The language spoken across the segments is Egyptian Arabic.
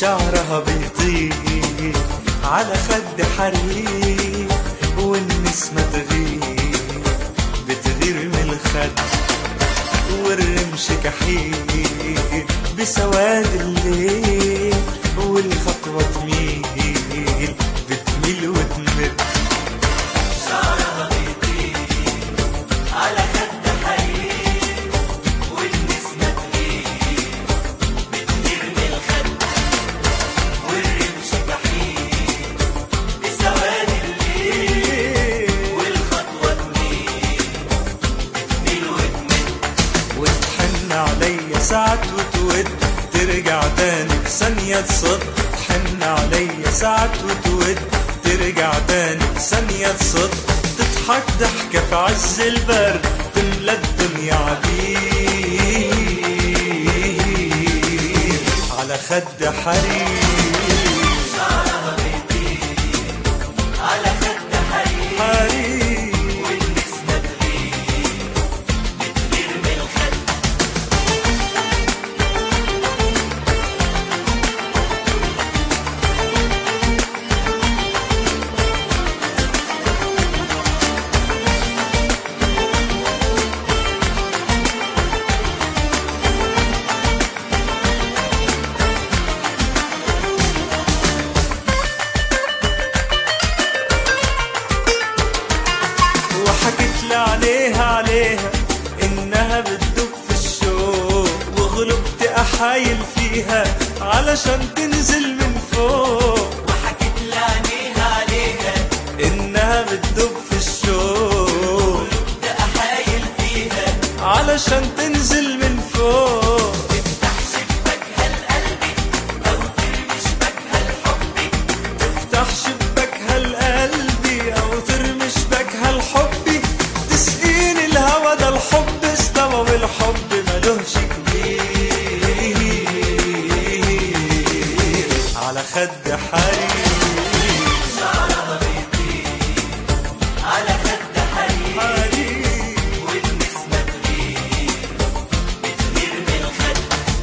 شعرها بيطير على خد حرير والنسمة تغير بتغير من الخد والرمش كحيل بسواد الليل والخطوة تميل بتميل وتمد شعرها بيطير على خد حرير والنسمة تغير بتطير من الخد والرمش جحيم بسواد الليل والخطوة تميل بتميل وتمد وتحن عليا ساعات وتود ترجع تاني في ثانية تصد تحن عليا ساعات وتود ترجع تاني في ثانية تصد تضحك ضحكة في عز البرد تملى الدنيا عبير على خد حرير شعرها بيطير على خد حرير حرير والنسمة تغير بتطير من الخد وحكت لي عليها عليها انها بتدوب في الشوق وغلبت احايل فيها علشان تنزل من فوق وحكت لي عينيها عليها انها بتدوب في الشوق ده أحايل فيها علشان تنزل من فوق تفتح شباكها لقلبي أو ترمي شباكها لحبي تفتح شباكها لقلبي او ترمي شباكها لحبي تسقيني الهوى ده الحب استوى والحب ملوش كبير على خد حرير شعرها بيطير على خد حرير حرير والنسمة تغير بتغير من الخد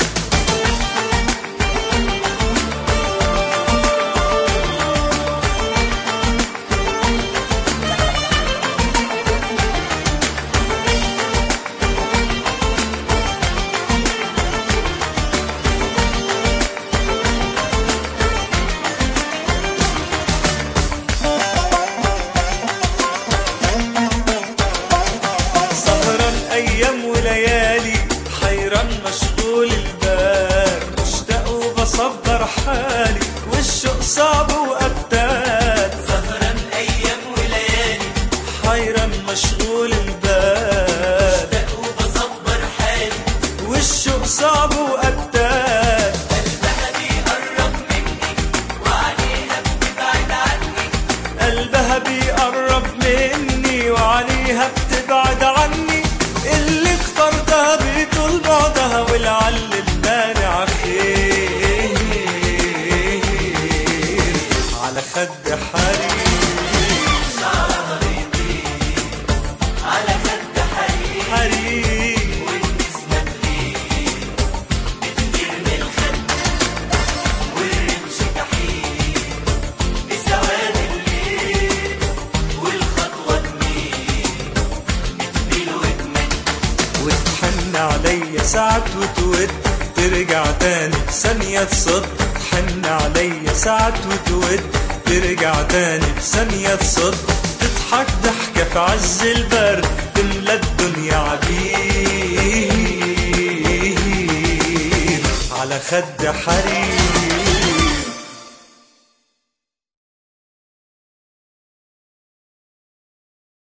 سهران ايام وليالي حيران مشغول البال مشتاق وبصبر حالي والشوق صعب وقتال سهران أيام وليالي حيران مشغول البال بشتاق وبصبر حالي والشوق صعب وقتال قلبها بيقرب مني وعليها بتبعد عني قلبها بيقرب مني وعليها بتبعد عني اللي اخترتها بيطول بعدها والعل المانع خير على خد حرير شعرها بيطير على خد حرير حرير والنسمة تغير بتطير من الخد والرمش جحيم بسواد الليل والخطوة تميل بتميل وتمد وتحن عليا ساعات وتود ترجع تاني في ثانية تصد تحن عليا ساعات وتود ترجع تاني في ثانية تصد تضحك ضحكة في عز البرد تملى الدنيا عبير على خد حرير